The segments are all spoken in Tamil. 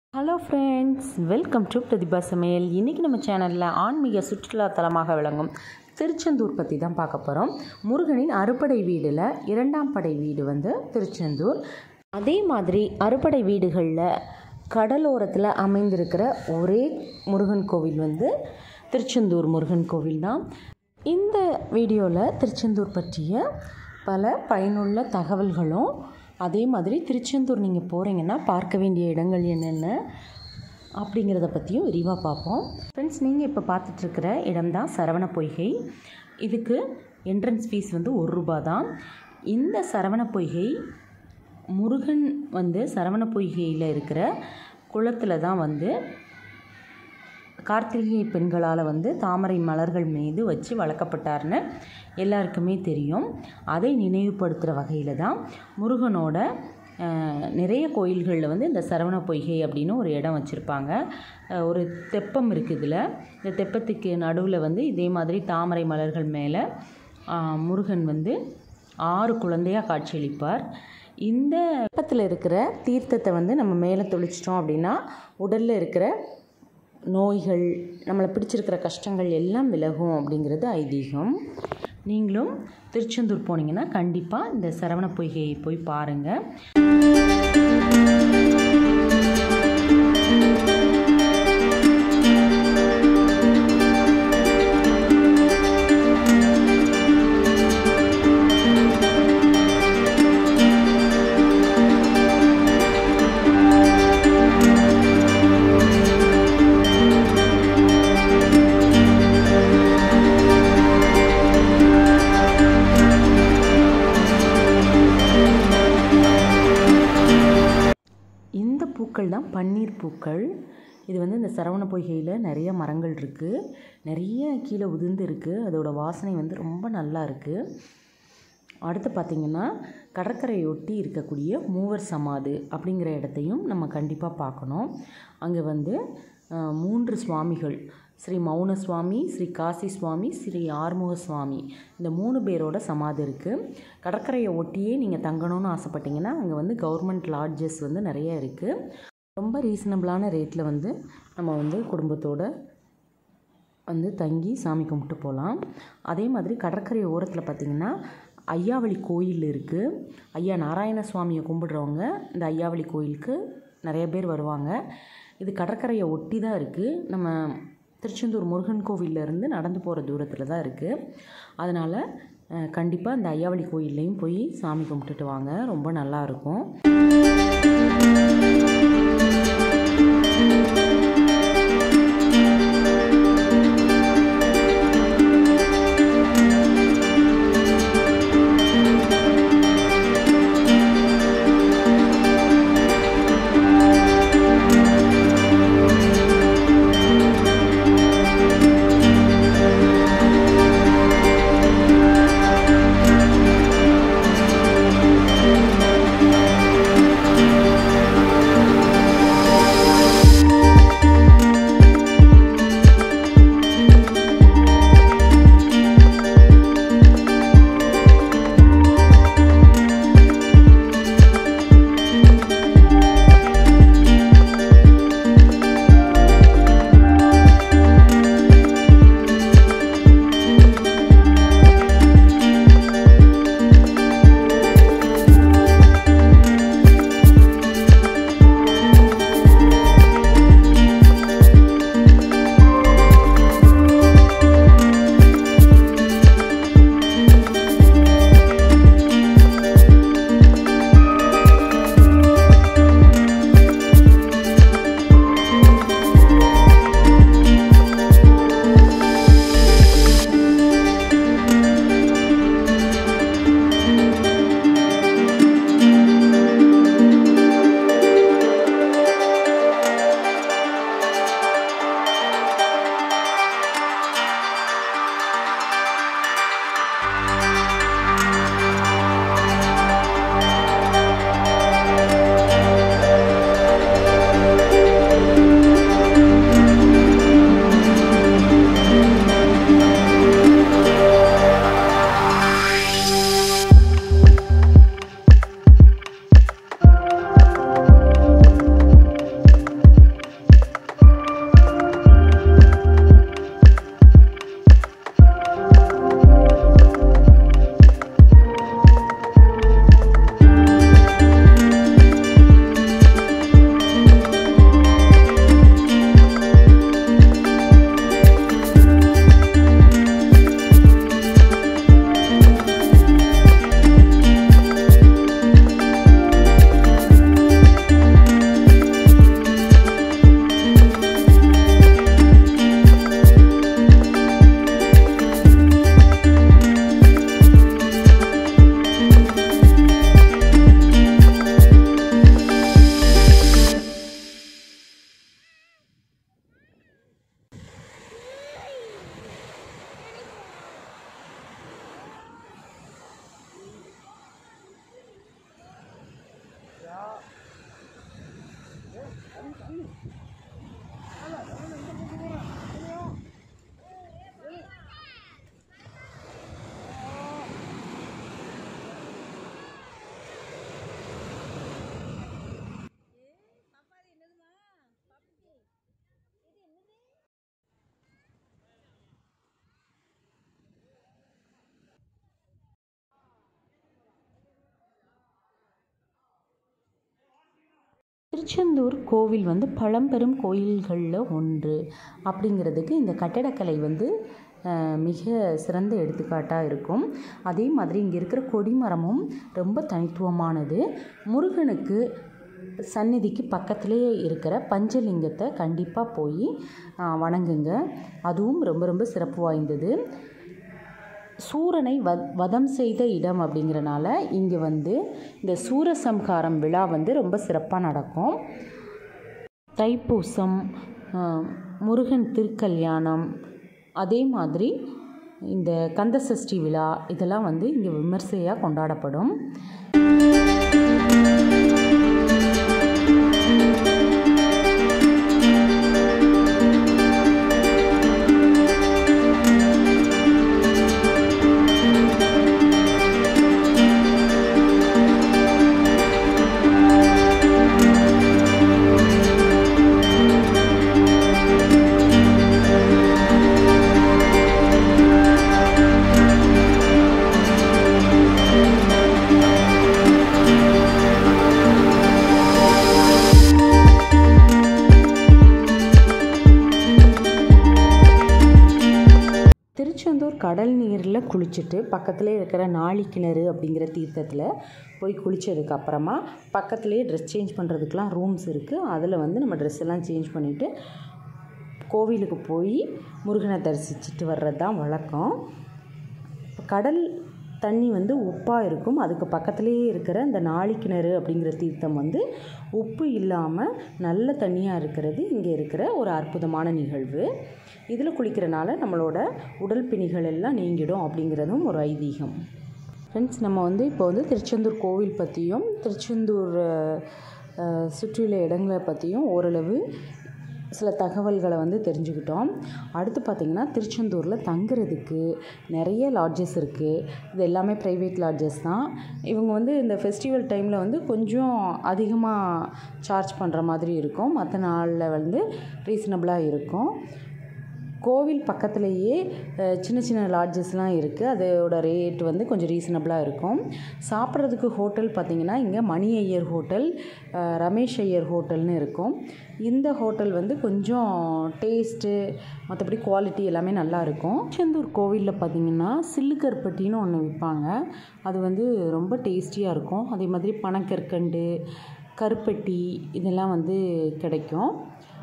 hello friends welcome to Prathibha Samayal இன்றைக்கி நம்ம சேனலில் ஆன்மீக சுற்றுலா தலமாக விளங்கும் திருச்செந்தூர் பற்றி தான் பார்க்க போகிறோம் முருகனின் அறுபடை வீடில் இரண்டாம் படை வீடு வந்து திருச்செந்தூர் அதே மாதிரி அறுபடை வீடுகளில் கடலோரத்தில் அமைந்திருக்கிற ஒரே முருகன் கோவில் வந்து திருச்செந்தூர் முருகன் கோவில் தான் இந்த வீடியோவில் திருச்செந்தூர் பற்றிய பல பயனுள்ள தகவல்களும் அதே மாதிரி திருச்செந்தூர் நீங்கள் போகிறீங்கன்னா பார்க்க வேண்டிய இடங்கள் என்னென்ன அப்படிங்கிறத பற்றியும் விரிவாக பார்ப்போம் ஃப்ரெண்ட்ஸ் நீங்கள் இப்போ பார்த்துட்ருக்கிற இடம்தான் சரவண பொய்கை இதுக்கு என்ட்ரன்ஸ் ஃபீஸ் வந்து ஒரு ரூபா தான் இந்த சரவண பொய்கை முருகன் வந்து சரவண பொய்கையில் இருக்கிற குளத்தில் தான் வந்து கார்த்திகை பெண்களால் வந்து தாமரை மலர்கள் மீது வச்சு வளர்க்கப்பட்டார்னு எல்லாருக்குமே தெரியும் அதை நினைவுபடுத்துகிற வகையில் தான் முருகனோட அஹ், நிறைய கோயில்களில் வந்து இந்த சரவண பொய்கை அப்படின்னு ஒரு இடம் வச்சுருப்பாங்க அஹ், ஒரு தெப்பம் இருக்குது இதில் இந்த தெப்பத்துக்கு நடுவில் வந்து இதே மாதிரி தாமரை மலர்கள் மேலே அஹ், முருகன் வந்து ஆறு குழந்தையாக காட்சியளிப்பார் இந்த தெப்பத்தில் இருக்கிற தீர்த்தத்தை வந்து நம்ம மேலே தொளிச்சிட்டோம் அப்படின்னா உடலில் இருக்கிற நோய்கள் நம்மளை பிடிச்சிருக்கிற கஷ்டங்கள் எல்லாம் விலகும் அப்படிங்கிறது ஐதீகம் நீங்களும் திருச்செந்தூர் போனீங்கன்னா கண்டிப்பாக இந்த சரவண பொய்கையை போய் பாருங்கள் இந்த பூக்கள் தான் பன்னீர் பூக்கள் இது வந்து இந்த சரவண பொய்கையில் நிறைய மரங்கள் இருக்குது நிறைய கீழே உதிர்ந்து இருக்குது அதோட வாசனை வந்து ரொம்ப நல்லா இருக்குது அடுத்து பார்த்திங்கன்னா கடற்கரையொட்டி இருக்கக்கூடிய மூவர் சமாது அப்படிங்கிற இடத்தையும் நம்ம கண்டிப்பாக பார்க்கணும் அங்கே வந்து அஹ், மூன்று சுவாமிகள் ஸ்ரீ மௌன சுவாமி ஸ்ரீ காசி சுவாமி ஸ்ரீ ஆறுமுக சுவாமி இந்த மூணு பேரோட சமாதி இருக்குது கடற்கரையை ஒட்டியே நீங்கள் தங்கணும்னு ஆசைப்பட்டீங்கன்னா அங்கே வந்து கவர்மெண்ட் லாட்ஜஸ் வந்து நிறைய இருக்குது ரொம்ப ரீசனபிளான ரேட்டில் வந்து நம்ம வந்து குடும்பத்தோட வந்து தங்கி சாமி கும்பிட்டு போகலாம் அதே மாதிரி கடற்கரை ஓரத்தில் பார்த்திங்கன்னா ஐயாவளி கோயில் இருக்குது ஐயா நாராயண சுவாமியை கும்பிடுறவங்க இந்த ஐயாவளி கோயிலுக்கு நிறைய பேர் வருவாங்க இது கடற்கரையை ஒட்டி தான் இருக்குது நம்ம திருச்செந்தூர் முருகன் கோவில்லேருந்து நடந்து போகிற தூரத்தில் தான் இருக்குது அதனால் கண்டிப்பாக இந்த ஐயாவளி கோயில்லையும் போய் சாமி கும்பிட்டுட்டு வாங்க ரொம்ப நல்லாயிருக்கும் திருச்செந்தூர் கோவில் வந்து பழம்பெரும் கோயில்களில் ஒன்று அப்படிங்கிறதுக்கு இந்த கட்டடக்கலை வந்து அஹ், மிக சிறந்த எடுத்துக்காட்டாக இருக்கும் அதே மாதிரி இங்கே இருக்கிற கொடிமரமும் ரொம்ப தனித்துவமானது முருகனுக்கு சந்நிதிக்கு பக்கத்துலேயே இருக்கிற பஞ்சலிங்கத்தை கண்டிப்பாக போய் அஹ், வணங்குங்க அதுவும் ரொம்ப ரொம்ப சிறப்பு வாய்ந்தது சூரனை வ வதம் செய்த இடம் அப்படிங்கிறனால இங்கே வந்து இந்த சூரசம்ஹாரம் விழா வந்து ரொம்ப சிறப்பாக நடக்கும் தைப்பூசம் ஆஹ், முருகன் திருக்கல்யாணம் அதே மாதிரி இந்த கந்தசஷ்டி விழா இதெல்லாம் வந்து இங்கே விமர்சையாக கொண்டாடப்படும் திருச்செந்தூர் கடல் நீரில் குளிச்சுட்டு பக்கத்துலேயே இருக்கிற நாழி கிணறு அப்படிங்கிற தீர்த்தத்தில் போய் குளித்ததுக்கு அப்புறமா பக்கத்துலேயே ட்ரெஸ் சேஞ்ச் பண்ணுறதுக்கெலாம் ரூம்ஸ் இருக்குது அதில் வந்து நம்ம ட்ரெஸ் எல்லாம் சேஞ்ச் பண்ணிவிட்டு கோவிலுக்கு போய் முருகனை தரிசிச்சுட்டு வர்றது தான் வழக்கம் கடல் தண்ணி வந்து உப்பாக இருக்கும் அதுக்கு பக்கத்துலேயே இருக்கிற இந்த நாழிக்கிணறு அப்படிங்கிற தீர்த்தம் வந்து உப்பு இல்லாமல் நல்ல தண்ணியாக இருக்கிறது இங்கே இருக்கிற ஒரு அற்புதமான நிகழ்வு இதில் குளிக்கிறனால நம்மளோட உடல் பிணிகள் எல்லாம் நீங்கிடும் அப்படிங்கிறதும் ஒரு ஐதீகம் ஃப்ரெண்ட்ஸ் நம்ம வந்து இப்போ வந்து திருச்செந்தூர் கோவில் பற்றியும் திருச்செந்தூர் அஹ், சுற்றியுள்ள இடங்களை பற்றியும் ஓரளவு சில தகவல்களை வந்து தெரிஞ்சுக்கிட்டோம் அடுத்து பார்த்திங்கன்னா திருச்செந்தூரில் தங்குறதுக்கு நிறைய லாட்ஜஸ் இருக்குது இது எல்லாமே ப்ரைவேட் லாட்ஜஸ் தான் இவங்க வந்து இந்த ஃபெஸ்டிவல் டைமில் வந்து கொஞ்சம் அதிகமாக சார்ஜ் பண்ணுற மாதிரி இருக்கும் மற்ற நாளில் வந்து ரீசனபிளாக இருக்கும் கோவில் பக்கத்துலேயே அஹ், சின்ன சின்ன லாட்ஜஸ்லாம் இருக்குது அதோட ரேட் வந்து கொஞ்சம் ரீசனபிளாக இருக்கும் சாப்பிட்றதுக்கு ஹோட்டல் பார்த்திங்கன்னா இங்கே மணி ஐயர் ஹோட்டல் அஹ், ரமேஷ் ஐயர் ஹோட்டல்னு இருக்கும் இந்த ஹோட்டல் வந்து கொஞ்சம் டேஸ்ட்டு மற்றபடி குவாலிட்டி எல்லாமே நல்லா இருக்கும் திருச்செந்தூர் கோவிலில் பார்த்திங்கன்னா சில்லு கருப்பட்டின்னு ஒன்று விற்பாங்க அது வந்து ரொம்ப டேஸ்டியாக இருக்கும் அதே மாதிரி பனக்கற்கண்டு கருப்பட்டி இதெல்லாம் வந்து கிடைக்கும்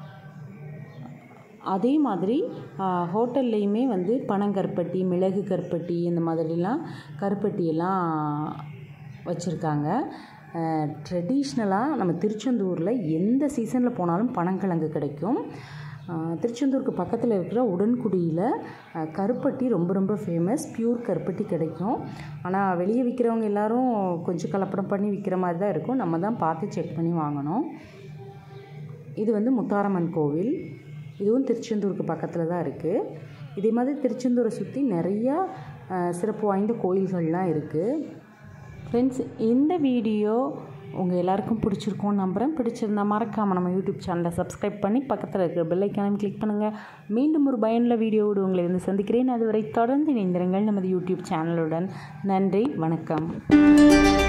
அதே மாதிரி ஹோட்டல்லையுமே வந்து பனங்கருப்பட்டி மிளகு கருப்பட்டி இந்த மாதிரிலாம் கருப்பட்டியெல்லாம் வச்சுருக்காங்க ட்ரெடிஷ்னலாக நம்ம திருச்செந்தூரில் எந்த சீசனில் போனாலும் பனங்கிழங்கு கிடைக்கும் அஹ், திருச்செந்தூருக்கு பக்கத்தில் இருக்கிற உடன்குடியில் அஹ், கருப்பட்டி ரொம்ப ரொம்ப ஃபேமஸ் பியூர் கருப்பட்டி கிடைக்கும் ஆனால் வெளியே விற்கிறவங்க எல்லாரும் கொஞ்சம் கலப்படம் பண்ணி விற்கிற மாதிரி தான் இருக்கும் நம்ம தான் பார்த்து செக் பண்ணி வாங்கணும் இது வந்து முத்தாரம்மன் கோவில் இதுவும் திருச்செந்தூருக்கு பக்கத்தில் தான் இருக்குது இதே மாதிரி திருச்செந்தூரை சுற்றி நிறையா அஹ், சிறப்பு வாய்ந்த கோயில்கள்லாம் இருக்குது ஃப்ரெண்ட்ஸ் இந்த வீடியோ உங்கள் எல்லாருக்கும் பிடிச்சிருக்கும்னு நம்புகிறேன் பிடிச்சிருந்தா மறக்காமல் நம்ம யூடியூப் சேனலை சப்ஸ்கிரைப் பண்ணி பக்கத்தில் இருக்கிற பெல்லைக்கானையும் கிளிக் பண்ணுங்கள் மீண்டும் ஒரு பயனுள்ள வீடியோவோடு உங்களை வந்து சந்திக்கிறேன் அதுவரை தொடர்ந்து இணைந்திருங்கள் நமது யூடியூப் சேனலுடன் நன்றி வணக்கம்